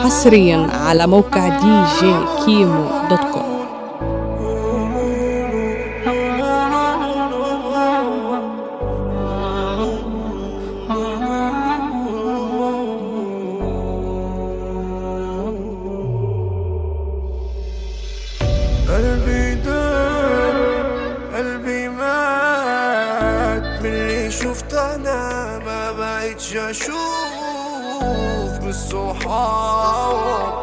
حصريا على موقع دي جي كيمو دوت كوم قلبي دار قلبي مات من اللي شفت انا ما بقيتش اشوف بالصحاب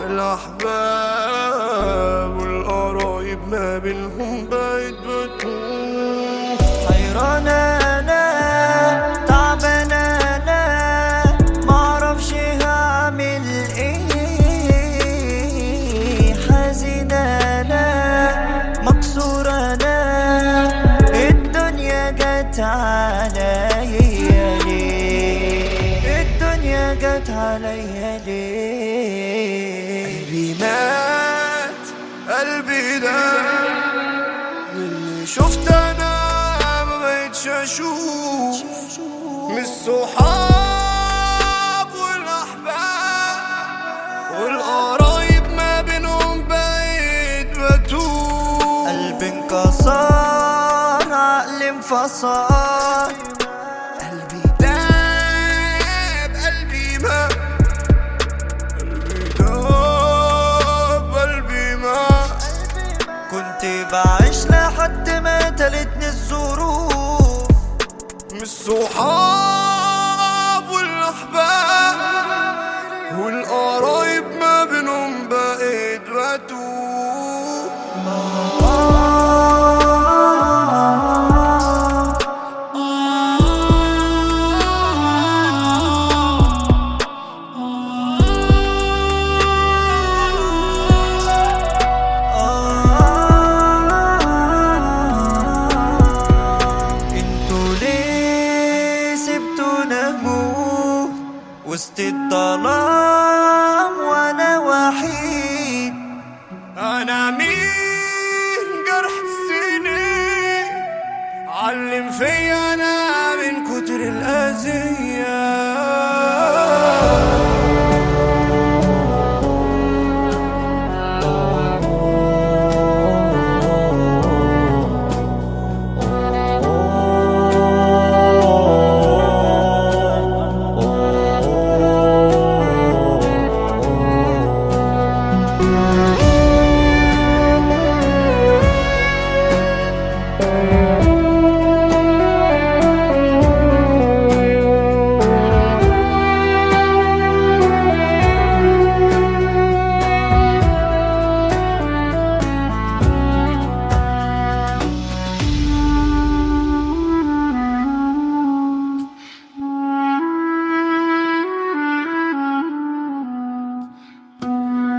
والاحباب والقرايب ما بينهم بقيت بتوه حيران انا تعبان انا معرفش هعمل ايه حزين انا مكسور انا الدنيا جت عليا ليه الدنيا جت عليا ليه قلبي مات قلبي ده من اللي شفت انا ما بقتش اشوف من الصحاب والاحباب والقرايب ما بينهم بقيت بتوه قلبي انكسر عقلي انفصل قلبي داب قلبي مات قلبي داب قلبي مات كنت بعيش لحد ما تلتني الظروف من الصحاب والاحباب والقرايب ما بينهم بقيت بتوه انتوا ليه سبتونا نموت وسط الظلام وانا وحيد انا مين جرح السنين علم فيا انا من كتر الاذيه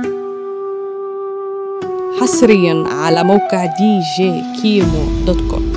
حصريا على موقع دي جي كيمو دوت كوم